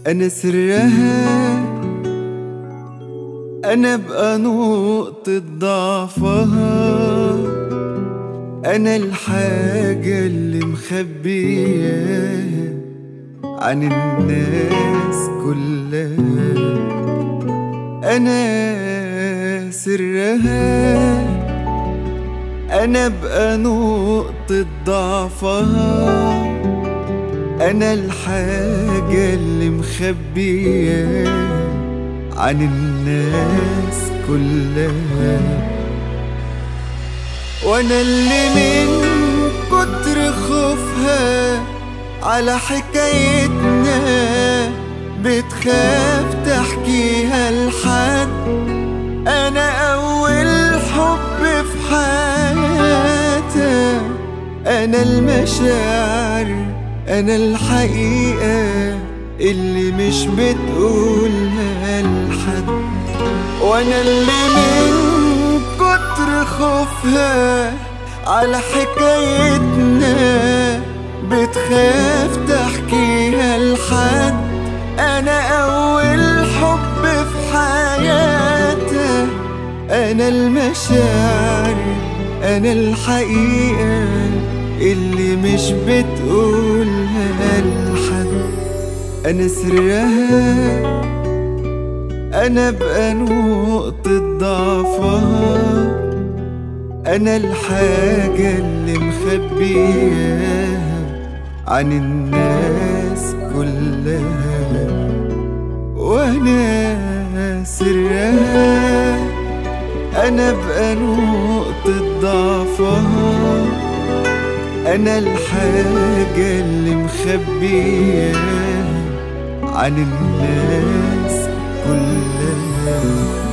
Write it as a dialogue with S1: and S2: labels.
S1: أنا سرها أنا بقى نقطة ضعفها أنا الحاجة اللي مخبياها عن الناس كلها أنا سرها أنا بقى نقطة ضعفها أنا الحاجة اللي مخبياها عن الناس كلها وأنا اللي من كتر خوفها على حكايتنا بتخاف تحكيها لحد أنا أول حب في حياتها أنا المشاعر أنا الحقيقة اللي مش بتقولها لحد وأنا اللي من كتر خوفها على حكايتنا بتخاف تحكيها لحد أنا أول حب في حياتها أنا المشاعر أنا الحقيقة اللي مش بتقولها لحد أنا سرها أنا بقى نقطة ضعفها أنا الحاجة اللي مخبياها عن الناس كلها وأنا سرها أنا بقى نقطة ضعفها أنا الحاجة اللي مخبياها عن الناس كلها